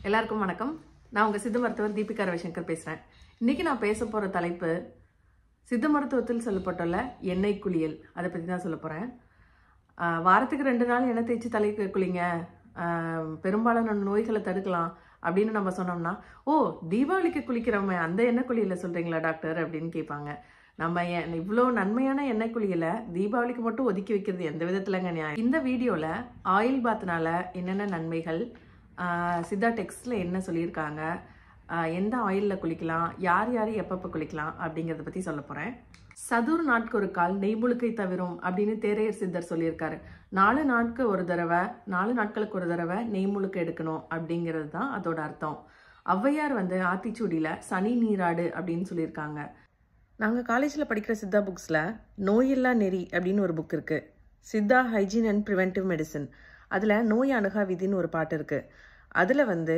எல்லாருக்கும் வணக்கம் நான் உங்கள் சித்த மருத்துவர் தீபிகா ரவிசங்கர் பேசுகிறேன் இன்னைக்கு நான் பேச போகிற தலைப்பு சித்த மருத்துவத்தில் சொல்லப்பட்டுள்ள எண்ணெய் குளியல் அதை பற்றி தான் சொல்ல போகிறேன் வாரத்துக்கு ரெண்டு நாள் எண்ணெய் தேய்ச்சி தலைக்கு குளிங்க ஆஹ், பெரும்பாலான நோய்களை தடுக்கலாம் அப்படின்னு நம்ம சொன்னோம்னா ஓ தீபாவளிக்கு குளிக்கிறோமே அந்த எண்ணெய் குளியலை சொல்கிறீங்களா டாக்டர் அப்படின்னு கேட்பாங்க நம்ம ஏன் இவ்வளோ நன்மையான எண்ணெய் குளியலை தீபாவளிக்கு மட்டும் ஒதுக்கி வைக்கிறது எந்த விதத்துலங்க நியாயம் இந்த வீடியோவில் ஆயில் பாத்னால என்னென்ன நன்மைகள் ஆஹ் சித்தா டெக்ஸ்டில் என்ன சொல்லியிருக்காங்க ஆஹ் எந்த ஆயிலில் குளிக்கலாம் யார் யார் எப்பப்போ குளிக்கலாம் அப்படிங்கிறத பற்றி சொல்ல போகிறேன் சதுர் நாட்கு ஒரு கால் நெய்முழுக்கை தவிரும் அப்படின்னு தேரையர் சித்தர் சொல்லியிருக்காரு நாலு நாட்கு ஒரு தடவை நாலு நாட்களுக்கு ஒரு தடவை நெய்முழுக்கு எடுக்கணும் அப்படிங்கிறது தான் அதோட அர்த்தம் ஔவையார் வந்து ஆத்திச்சூடியில் சனி நீராடு அப்படின்னு சொல்லியிருக்காங்க நாங்கள் காலேஜில் படிக்கிற சித்தா புக்ஸில் நோயில்லா நெறி அப்படின்னு ஒரு புக் இருக்குது Siddha hygiene and preventive medicine அதில் நோய் அணுகா விதின்னு ஒரு பாட்டு இருக்குது அதில் வந்து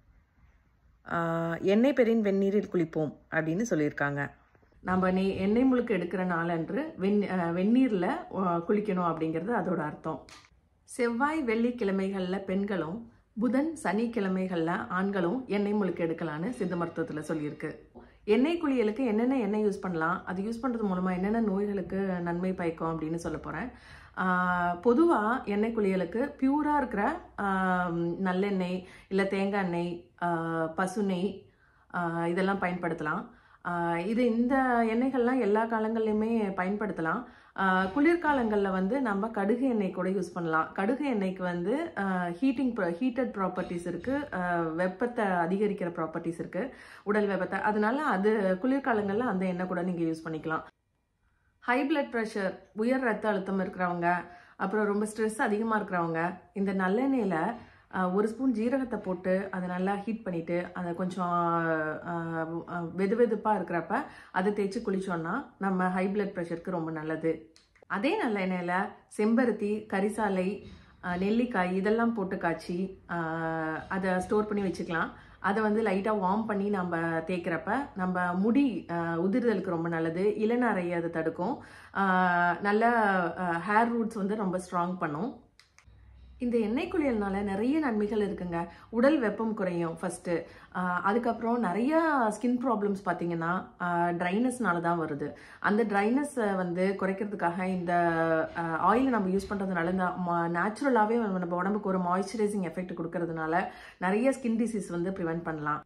ஆஹ், எண்ணெய் பெரின் வெந்நீரில் குளிப்போம் அப்படின்னு சொல்லியிருக்காங்க நம்ம நெய் எண்ணெய் முழுக்க எடுக்கிற நாளன்று வெண் வெந்நீரில் குளிக்கணும் அப்படிங்கிறது அதோட அர்த்தம் செவ்வாய் வெள்ளிக்கிழமைகளில் பெண்களும் புதன் சனிக்கிழமைகளில் ஆண்களும் எண்ணெய் முழுக்க எடுக்கலான்னு சித்த மருத்துவத்தில் சொல்லியிருக்கு எண்ணெய் குளியலுக்கு என்னென்ன எண்ணெய் யூஸ் பண்ணலாம் அது யூஸ் பண்ணுறது மூலமாக என்னென்ன நோய்களுக்கு நன்மை பயக்கும் அப்படின்னு சொல்ல போகிறேன் பொதுவாக எண்ணெய் குளியலுக்கு பியூராக இருக்கிற ஆஹ், நல்லெண்ணெய் இல்லை தேங்காய் எண்ணெய் ஆஹ், பசு நெய் ஆஹ், இதெல்லாம் பயன்படுத்தலாம் ஆஹ், இது இந்த எண்ணெய்கள்லாம் எல்லா காலங்கள்லையுமே பயன்படுத்தலாம் ஆஹ், குளிர்காலங்களில் வந்து நம்ம கடுகு எண்ணெய் கூட யூஸ் பண்ணலாம் கடுகு எண்ணெய்க்கு வந்து ஹீட்டிங் ஹீட்டட் ப்ராப்பர்ட்டிஸ் இருக்குது வெப்பத்தை அதிகரிக்கிற ப்ராப்பர்ட்டிஸ் இருக்குது உடல் வெப்பத்தை அதனால அது குளிர்காலங்களில் அந்த எண்ணெய் கூட நீங்கள் யூஸ் பண்ணிக்கலாம் ஹை பிளட் ப்ரெஷர் உயர் ரத்த அழுத்தம் இருக்கிறவங்க அப்புறம் ரொம்ப ஸ்ட்ரெஸ் அதிகமாக இருக்கிறவங்க இந்த நல்லெண்ணெயில் ஆஹ், ஒரு ஸ்பூன் ஜீரகத்தை போட்டு அதை நல்லா ஹீட் பண்ணிவிட்டு அதை கொஞ்சம் ஆஹ், வெது வெதுப்பாக இருக்கிறப்ப அதை தேய்ச்சி குளிச்சோன்னா நம்ம ஹை பிளட் ப்ரெஷருக்கு ரொம்ப நல்லது அதே நல்லெண்ணெயில் செம்பருத்தி கரிசாலை ஆஹ், நெல்லிக்காய் இதெல்லாம் போட்டு காய்ச்சி ஆஹ், அதை ஸ்டோர் பண்ணி வச்சுக்கலாம் அதை வந்து லைட்டாக வார்ம் பண்ணி நம்ம தேய்க்கிறப்ப நம்ம முடி ஆஹ், உதிர்தலுக்கு ரொம்ப நல்லது இளநரையை அது தடுக்கும் ஆஹ், நல்ல ஹேர் ரூட்ஸ் வந்து ரொம்ப ஸ்ட்ராங் பண்ணும் இந்த எண்ணெய் குளியல்னால நிறைய நன்மைகள் இருக்குங்க உடல் வெப்பம் குறையும் ஃபர்ஸ்ட் அதுக்கப்புறம் நிறைய ஸ்கின் ப்ராப்ளம்ஸ் பார்த்தீங்கன்னா ட்ரைனஸ்னால தான் வருது அந்த ட்ரைனஸை வந்து குறைக்கிறதுக்காக இந்த ஆயிலை நம்ம யூஸ் பண்ணுறதுனால இந்த நேச்சுரலாகவே நம்ம உடம்புக்கு ஒரு மாய்ஸ்சரைசிங் எஃபெக்ட் கொடுக்கறதுனால நிறைய ஸ்கின் டிசீஸ் வந்து ப்ரிவென்ட் பண்ணலாம்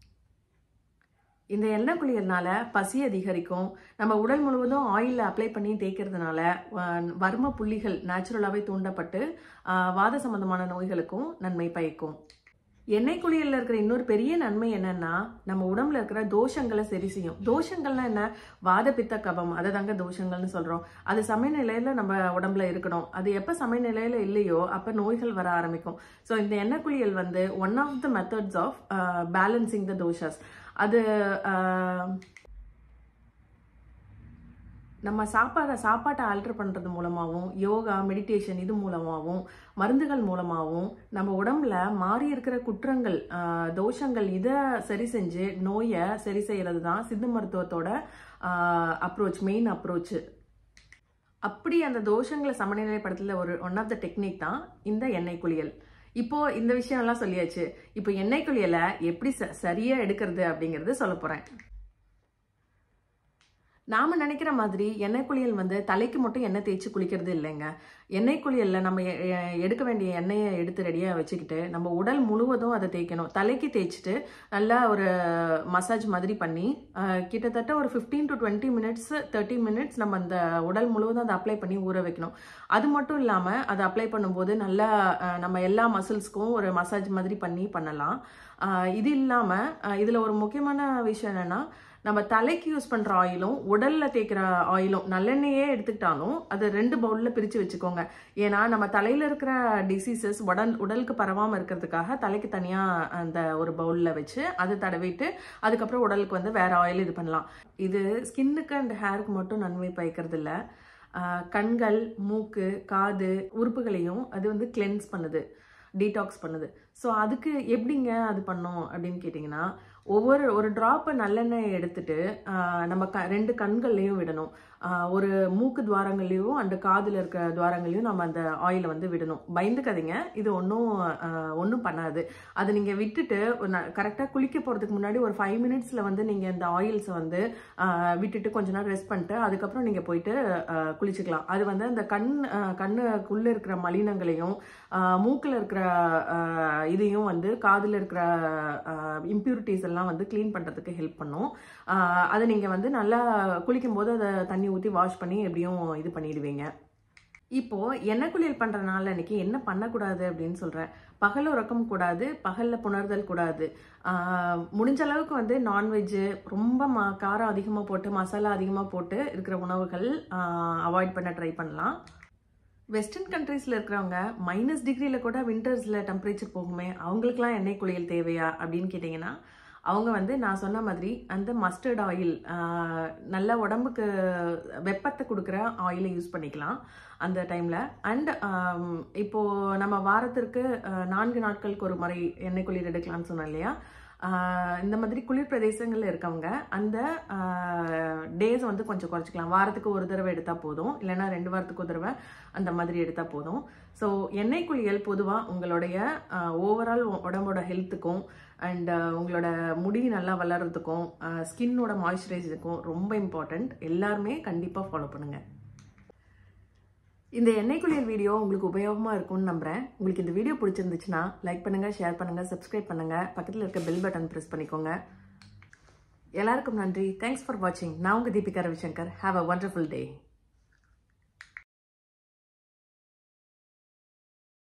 இந்த எண்ணெய் குளியல்னால பசி அதிகரிக்கும் நம்ம உடல் முழுவதும் ஆயிலில் அப்ளை பண்ணி தேய்க்கிறதுனால அஹ், வர்ம புள்ளிகள் நேச்சுரலாகவே தூண்டப்பட்டு அஹ், வாத சம்பந்தமான நோய்களுக்கும் நன்மை பயக்கும் எண்ணெய் குளியலில் இருக்கிற இன்னொரு பெரிய நன்மை என்னன்னா நம்ம உடம்புல இருக்கிற தோஷங்களை சரி செய்யும் தோஷங்கள்னா என்ன வாத பித்த கபம் அதை தாங்க தோஷங்கள்னு சொல்றோம் அது சமநிலையில நம்ம உடம்புல இருக்கணும் அது எப்ப சமநிலையில இல்லையோ அப்ப நோய்கள் வர ஆரம்பிக்கும் ஸோ இந்த எண்ணெய் குளியல் வந்து one of the methods of balancing the doshas அது ஆஹ், நம்ம சாப்பாடை சாப்பாட்டை ஆல்டர் பண்ணுறது மூலமாகவும் யோகா மெடிடேஷன் இது மூலமாகவும் மருந்துகள் மூலமாகவும் நம்ம உடம்புல மாறி இருக்கிற குற்றங்கள் ஆஹ், தோஷங்கள் இதை சரி செஞ்சு நோயை சரி செய்யறது தான் சித்த மருத்துவத்தோட அப்ரோச் மெயின் அப்ரோச் அப்படி அந்த தோஷங்களை சமநிலைப்படுத்தல ஒரு ஒன் ஆஃப் த டெக்னிக் தான் இந்த எண்ணெய் குளியல் இப்போ இந்த விஷயம் எல்லாம் சொல்லியாச்சு இப்போ எண்ணெய் குளியலை எப்படி ச- சரியா எடுக்கிறது அப்படிங்கறது சொல்ல போறேன் நாம நினைக்கிற மாதிரி எண்ணெய் குளியல் வந்து தலைக்கு மட்டும் எண்ணெய் தேய்ச்சி குளிக்கிறது இல்லைங்க எண்ணெய் குளியல்ல நம்ம எ- எ- எடுக்க வேண்டிய எண்ணெயை எடுத்து ரெடியாக வச்சுக்கிட்டு நம்ம உடல் முழுவதும் அதை தேய்க்கணும் தலைக்கு தேய்ச்சிட்டு நல்லா ஒரு மசாஜ் மாதிரி பண்ணி அஹ், கிட்டத்தட்ட ஒரு 15 to twenty minutes thirty minutes நம்ம அந்த உடல் முழுவதும் அதை அப்ளை பண்ணி ஊற வைக்கணும் அது மட்டும் இல்லாமல் அதை அப்ளை பண்ணும்போது நல்லா அஹ், நம்ம எல்லா மசில்ஸ்க்கும் ஒரு மசாஜ் மாதிரி பண்ணி பண்ணலாம் அஹ், இது இல்லாமல் இதில் ஒரு முக்கியமான விஷயம் என்னன்னா நம்ம தலைக்கு யூஸ் பண்ற ஆயிலும் உடல்ல தேய்க்கிற ஆயிலும் நல்லெண்ணெயே எடுத்துக்கிட்டாலும் அது ரெண்டு பவுல்ல பிரிச்சு வச்சுக்கோங்க ஏன்னா நம்ம தலையில இருக்கிற டிசீசஸ் உடல் உடலுக்கு பரவாம இருக்கிறதுக்காக தலைக்கு தனியா அந்த ஒரு பவுல்ல வச்சு அதை தடவிட்டு அதுக்கப்புறம் உடலுக்கு வந்து வேற ஆயில் இது பண்ணலாம் இது ஸ்கின்னுக்கு அண்ட் ஹேருக்கு மட்டும் நன்மை பயக்கிறது இல்ல ஆஹ் கண்கள் மூக்கு காது உறுப்புகளையும் அது வந்து கிளென்ஸ் பண்ணுது டீடாக்ஸ் பண்ணுது ஸோ அதுக்கு எப்படிங்க அது பண்ணோம் அப்படின்னு கேட்டிங்கன்னா ஒவ்வொரு ஒரு ட்ராப்பை நல்லெண்ணெய் எடுத்துட்டு ஆஹ் நம்ம க ரெண்டு கண்கள்லையும் விடணும் ஆஹ் ஒரு மூக்கு துவாரங்கள்லையும் அந்த காதில் இருக்கிற துவாரங்களையும் நம்ம அந்த ஆயிலை வந்து விடணும் பயந்துக்காதீங்க இது ஒன்றும் ஒன்றும் பண்ணாது அதை நீங்கள் விட்டுட்டு கரெக்டாக குளிக்க போகிறதுக்கு முன்னாடி ஒரு ஃபைவ் மினிட்ஸில் வந்து நீங்கள் இந்த ஆயில்ஸை வந்து ஆஹ் விட்டுட்டு கொஞ்ச நேரம் ரெஸ்ட் பண்ணிட்டு அதுக்கப்புறம் நீங்கள் போயிட்டு ஆஹ் குளிச்சுக்கலாம் அது வந்து அந்த கண் ஆஹ் கண்ணுக்குள்ளே இருக்கிற மலினங்களையும் மூக்கில் இருக்கிற ஆஹ் இதையும் வந்து காதில் இருக்கிற இம்ப்யூரிட்டிஸ் எல்லாம் வந்து க்ளீன் பண்ணுறதுக்கு ஹெல்ப் பண்ணும் ஆஹ் அதை நீங்கள் வந்து நல்லா குளிக்கும் போது அதை தண்ணி ஊற்றி வாஷ் பண்ணி எப்படியும் இது பண்ணிடுவீங்க இப்போ எண்ணெய் குளியல் பண்றதுனால இன்னைக்கு என்ன பண்ணக்கூடாது அப்படின்னு சொல்றேன் பகல் உறக்கம் கூடாது பகல்ல புணர்தல் கூடாது ஆஹ் முடிஞ்ச அளவுக்கு வந்து நான்வெஜ் ரொம்ப ம காரம் அதிகமாக போட்டு மசாலா அதிகமாக போட்டு இருக்கிற உணவுகள் அவாய்ட் பண்ண ட்ரை பண்ணலாம் வெஸ்டர்ன் கண்ட்ரீஸில் இருக்கிறவங்க மைனஸ் டிகிரியில் கூட வின்டர்ஸில் டெம்பரேச்சர் போகுமே அவங்களுக்குலாம் எண்ணெய் குளியல் தேவையா அப்படின்னு கேட்டிங்கன்னா அவங்க வந்து நான் சொன்ன மாதிரி அந்த மஸ்டர்ட் ஆயில் நல்ல உடம்புக்கு வெப்பத்தை கொடுக்குற ஆயிலை யூஸ் பண்ணிக்கலாம் அந்த டைமில் அண்ட் இப்போது நம்ம வாரத்திற்கு ஆஹ், நான்கு நாட்களுக்கு ஒரு முறை எண்ணெய் குளிர் எடுக்கலாம்னு சொன்னோம் இல்லையா ஆஹ், இந்த மாதிரி குளிர் பிரதேசங்களில் இருக்கவங்க அந்த டேஸ் வந்து கொஞ்சம் குறைச்சிக்கலாம் வாரத்துக்கு ஒரு தடவை எடுத்தால் போதும் இல்லைன்னா ரெண்டு வாரத்துக்கு ஒரு தடவை அந்த மாதிரி எடுத்தால் போதும் ஸோ எண்ணெய் குளியல் பொதுவாக உங்களுடைய ஓவரால் உடம்போட ஹெல்த்துக்கும் அண்ட் உங்களோட முடி நல்லா வளர்கிறதுக்கும் ஸ்கின்னோட மாய்ஸ்சரைசருக்கும் ரொம்ப இம்பார்ட்டண்ட் எல்லாருமே கண்டிப்பாக ஃபாலோ பண்ணுங்கள் இந்த எண்ணெய் குளியல் வீடியோ உங்களுக்கு உபயோகமாக இருக்கும்னு நம்புறேன் உங்களுக்கு இந்த வீடியோ பிடிச்சிருந்துச்சுன்னா லைக் பண்ணுங்கள் ஷேர் பண்ணுங்கள் சப்ஸ்கிரைப் பண்ணுங்கள் பக்கத்தில் இருக்க பெல் பட்டன் ப்ரெஸ் பண்ணிக்கோங்க எல்லாருக்கும் நன்றி தேங்க்ஸ் ஃபார் வாட்சிங் நான் உங்கள் Deepika Ravishankar have a wonderful day